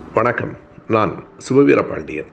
வணக்கம் நான் சுபவீர பாண்டியன்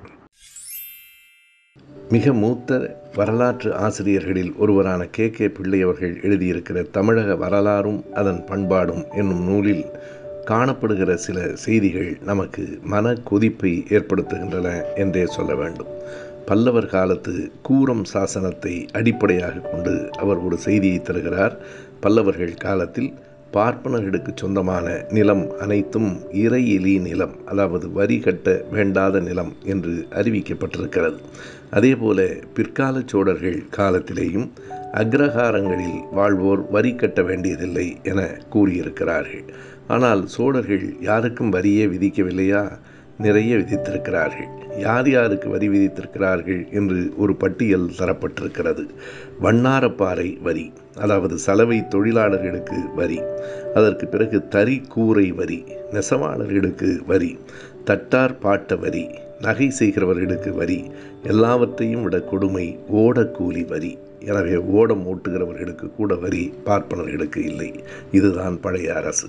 மிக மூத்த வரலாற்று ஆசிரியர்களில் ஒருவரான கே கே பிள்ளை அவர்கள் எழுதியிருக்கிற தமிழக வரலாறும் அதன் பண்பாடும் என்னும் நூலில் காணப்படுகிற சில செய்திகள் நமக்கு மன கொதிப்பை ஏற்படுத்துகின்றன என்றே சொல்ல வேண்டும் பல்லவர் காலத்து கூரம் சாசனத்தை அடிப்படையாக கொண்டு அவர் ஒரு செய்தியை தருகிறார் பல்லவர்கள் காலத்தில் பார்ப்பனர்களுக்கு சொந்தமான நிலம் அனைத்தும் இறையிலி நிலம் அதாவது வரி கட்ட வேண்டாத நிலம் என்று அறிவிக்கப்பட்டிருக்கிறது அதேபோல பிற்கால சோழர்கள் காலத்திலேயும் அக்ரஹாரங்களில் வாழ்வோர் வரி கட்ட வேண்டியதில்லை என கூறியிருக்கிறார்கள் ஆனால் சோழர்கள் யாருக்கும் வரியே விதிக்கவில்லையா நிறைய விதித்திருக்கிறார்கள் யார் யாருக்கு வரி விதித்திருக்கிறார்கள் என்று ஒரு பட்டியல் தரப்பட்டிருக்கிறது வண்ணாரப்பாறை வரி அதாவது சலவை தொழிலாளர்களுக்கு வரி அதற்கு பிறகு தறி கூரை வரி நெசவாளர்களுக்கு வரி தட்டார் பாட்ட வரி நகை செய்கிறவர்களுக்கு வரி எல்லாவற்றையும் விட கொடுமை ஓடக்கூலி வரி எனவே ஓடம் ஓட்டுகிறவர்களுக்கு கூட வரி பார்ப்பனர்களுக்கு இல்லை இதுதான் பழைய அரசு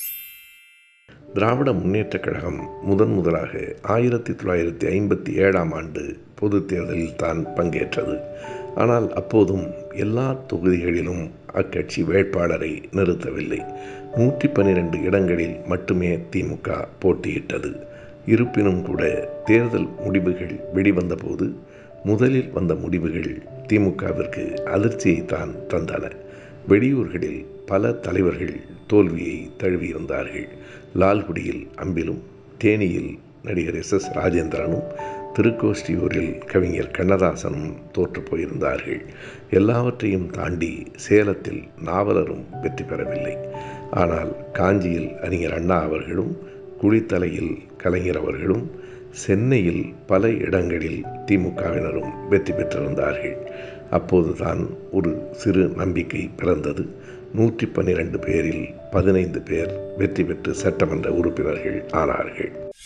திராவிட முன்னேற்றக் கழகம் முதன் முதலாக ஆயிரத்தி தொள்ளாயிரத்தி ஐம்பத்தி ஏழாம் ஆண்டு பொது தேர்தலில் தான் பங்கேற்றது ஆனால் அப்போதும் எல்லா தொகுதிகளிலும் அக்கட்சி வேட்பாளரை நிறுத்தவில்லை நூற்றி பன்னிரெண்டு இடங்களில் மட்டுமே திமுக போட்டியிட்டது இருப்பினும் கூட தேர்தல் முடிவுகள் வெளிவந்தபோது முதலில் வந்த முடிவுகள் திமுகவிற்கு அதிர்ச்சியைத்தான் தந்தன வெளியூர்களில் பல தலைவர்கள் தோல்வியை தழுவியிருந்தார்கள் லால்குடியில் அம்பிலும் தேனியில் நடிகர் எஸ் எஸ் ராஜேந்திரனும் திருக்கோஷ்டியூரில் கவிஞர் கண்ணதாசனும் தோற்று போயிருந்தார்கள் எல்லாவற்றையும் தாண்டி சேலத்தில் நாவலரும் வெற்றி பெறவில்லை ஆனால் காஞ்சியில் அறிஞர் அண்ணா அவர்களும் குளித்தலையில் கலைஞர் அவர்களும் சென்னையில் பல இடங்களில் திமுகவினரும் வெற்றி பெற்றிருந்தார்கள் அப்போதுதான் ஒரு சிறு நம்பிக்கை பிறந்தது நூற்றி பன்னிரண்டு பேரில் பதினைந்து பேர் வெற்றி பெற்று சட்டமன்ற உறுப்பினர்கள் ஆனார்கள்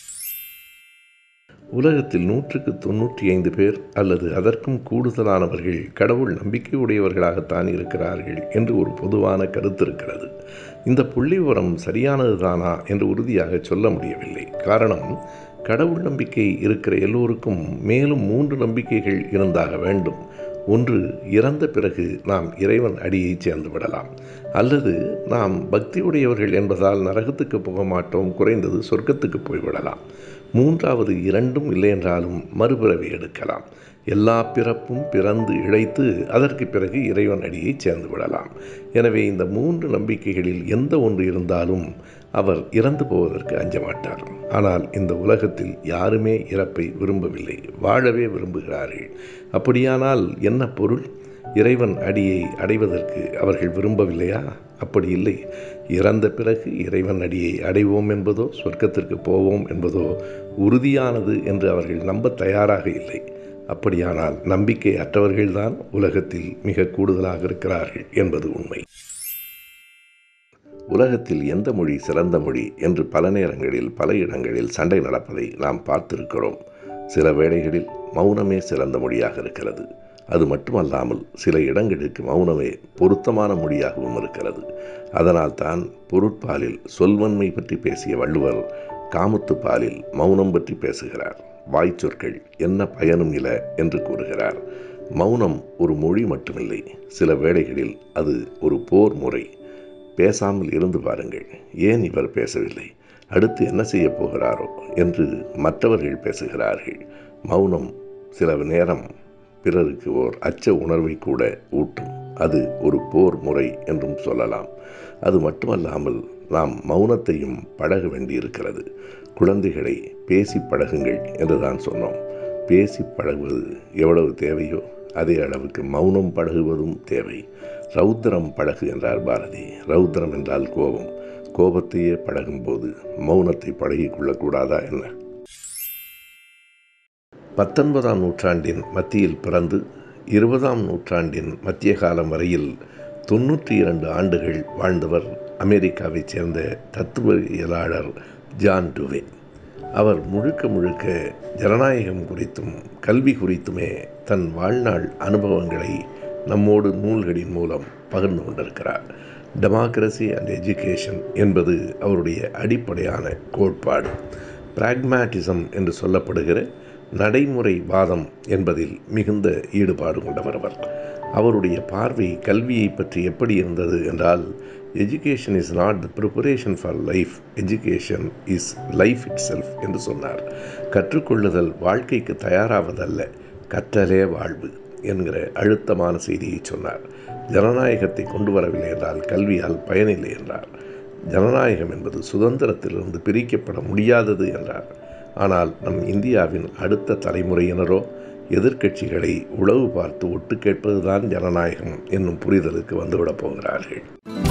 உலகத்தில் நூற்றுக்கு தொன்னூற்றி ஐந்து பேர் அல்லது அதற்கும் கூடுதலானவர்கள் கடவுள் நம்பிக்கை உடையவர்களாகத்தான் இருக்கிறார்கள் என்று ஒரு பொதுவான கருத்து இருக்கிறது இந்த புள்ளி விவரம் சரியானதுதானா என்று உறுதியாக சொல்ல முடியவில்லை காரணம் கடவுள் நம்பிக்கை இருக்கிற எல்லோருக்கும் மேலும் மூன்று நம்பிக்கைகள் இருந்தாக வேண்டும் ஒன்று இறந்த பிறகு நாம் இறைவன் அடியை சேர்ந்து விடலாம் அல்லது நாம் பக்தியுடையவர்கள் என்பதால் நரகத்துக்கு போக மாட்டோம் குறைந்தது சொர்க்கத்துக்கு போய்விடலாம் மூன்றாவது இரண்டும் இல்லை என்றாலும் மறுபிறவி எடுக்கலாம் எல்லா பிறப்பும் பிறந்து இழைத்து அதற்கு பிறகு இறைவன் அடியை சேர்ந்து விடலாம் எனவே இந்த மூன்று நம்பிக்கைகளில் எந்த ஒன்று இருந்தாலும் அவர் இறந்து போவதற்கு அஞ்ச மாட்டார் ஆனால் இந்த உலகத்தில் யாருமே இறப்பை விரும்பவில்லை வாழவே விரும்புகிறார்கள் அப்படியானால் என்ன பொருள் இறைவன் அடியை அடைவதற்கு அவர்கள் விரும்பவில்லையா அப்படி இல்லை இறந்த பிறகு இறைவன் அடியை அடைவோம் என்பதோ சொர்க்கத்திற்கு போவோம் என்பதோ உறுதியானது என்று அவர்கள் நம்ப தயாராக இல்லை அப்படியானால் நம்பிக்கை அற்றவர்கள்தான் உலகத்தில் மிக கூடுதலாக இருக்கிறார்கள் என்பது உண்மை உலகத்தில் எந்த மொழி சிறந்த மொழி என்று பல நேரங்களில் பல இடங்களில் சண்டை நடப்பதை நாம் பார்த்திருக்கிறோம் சில வேளைகளில் மௌனமே சிறந்த மொழியாக இருக்கிறது அது மட்டுமல்லாமல் சில இடங்களுக்கு மௌனமே பொருத்தமான மொழியாகவும் இருக்கிறது அதனால்தான் பொருட்பாலில் சொல்வன்மை பற்றி பேசிய வள்ளுவர் காமுத்து பாலில் மௌனம் பற்றி பேசுகிறார் வாய்ச்சொற்கள் என்ன பயனும் இல என்று கூறுகிறார் மௌனம் ஒரு மொழி மட்டுமில்லை சில வேளைகளில் அது ஒரு போர் முறை பேசாமல் இருந்து பாருங்கள் ஏன் இவர் பேசவில்லை அடுத்து என்ன செய்ய போகிறாரோ என்று மற்றவர்கள் பேசுகிறார்கள் மௌனம் சில நேரம் பிறருக்கு ஓர் அச்ச உணர்வை கூட ஊட்டும் அது ஒரு போர் முறை என்றும் சொல்லலாம் அது மட்டுமல்லாமல் நாம் மௌனத்தையும் பழக வேண்டியிருக்கிறது குழந்தைகளை பேசி பழகுங்கள் என்று தான் சொன்னோம் பேசி பழகுவது எவ்வளவு தேவையோ அதே அளவுக்கு மௌனம் பழகுவதும் தேவை ரௌத்திரம் பழகு என்றார் பாரதி ரௌத்திரம் என்றால் கோபம் கோபத்தையே பழகும்போது மௌனத்தை பழகி கொள்ளக்கூடாதா என்ன பத்தொன்பதாம் நூற்றாண்டின் மத்தியில் பிறந்து இருபதாம் நூற்றாண்டின் மத்திய காலம் வரையில் தொன்னூற்றி இரண்டு ஆண்டுகள் வாழ்ந்தவர் அமெரிக்காவைச் சேர்ந்த தத்துவவியலாளர் ஜான் டுவே அவர் முழுக்க முழுக்க ஜனநாயகம் குறித்தும் கல்வி குறித்துமே தன் வாழ்நாள் அனுபவங்களை நம்மோடு நூல்களின் மூலம் பகிர்ந்து கொண்டிருக்கிறார் டெமோக்ரஸி அண்ட் எஜுகேஷன் என்பது அவருடைய அடிப்படையான கோட்பாடு பிராக்மேட்டிசம் என்று சொல்லப்படுகிற நடைமுறை வாதம் என்பதில் மிகுந்த ஈடுபாடு கொண்டவர் அவர் அவருடைய பார்வை கல்வியை பற்றி எப்படி இருந்தது என்றால் education is not the preparation for life education is life itself என்று சொன்னார் கற்றுக்கொள்ளுதல் வாழ்க்கைக்கு தயாராவதல்ல கற்றலே வாழ்வு என்கிற அழுத்தமான செய்தியை சொன்னார் ஜனநாயகத்தை கொண்டு வரவில்லை என்றால் கல்வியால் பயனில்லை என்றார் ஜனநாயகம் என்பது சுதந்திரத்திலிருந்து பிரிக்கப்பட முடியாதது என்றார் ஆனால் நம் இந்தியாவின் அடுத்த தலைமுறையினரோ எதிர்க்கட்சிகளை உளவு பார்த்து ஒட்டு கேட்பதுதான் ஜனநாயகம் என்னும் புரிதலுக்கு வந்துவிடப் போகிறார்கள்